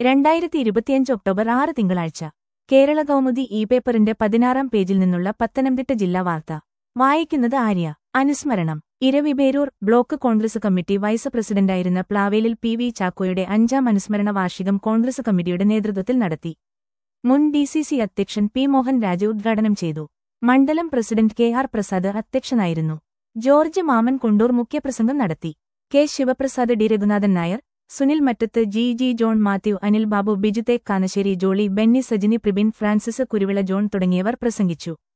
രണ്ടായിരത്തി ഇരുപത്തിയഞ്ച് ഒക്ടോബർ ആറ് തിങ്കളാഴ്ച കേരള കൗമുദി ഇ പേപ്പറിന്റെ പതിനാറാം പേജിൽ നിന്നുള്ള പത്തനംതിട്ട ജില്ലാ വാർത്ത വായിക്കുന്നത് ആര്യ അനുസ്മരണം Eraviperoor block Congress committee vice പ്രസിഡന്റായിരുന്ന പ്ലാവേലിൽ പി വി ചാക്കോയുടെ അഞ്ചാം അനുസ്മരണ വാർഷികം കോൺഗ്രസ് കമ്മിറ്റിയുടെ നേതൃത്വത്തിൽ നടത്തി മുൻ ഡി സി സി അധ്യക്ഷൻ പി മോഹൻ രാജ ഉദ്ഘാടനം ചെയ്തു മണ്ഡലം പ്രസിഡന്റ് കെ ആർ പ്രസാദ് അധ്യക്ഷനായിരുന്നു ജോർജ് മാമൻ കൊണ്ടൂർ മുഖ്യപ്രസംഗം നടത്തി K Sivaprasad D Raghunathan Nair Sunil Mattath G G John Mathew Anil Babu ബിജുതേക് Kanasseri Jolly Benny Sajini Pribin Francis Kuruvila John തുടങ്ങിയവർ പ്രസംഗിച്ചു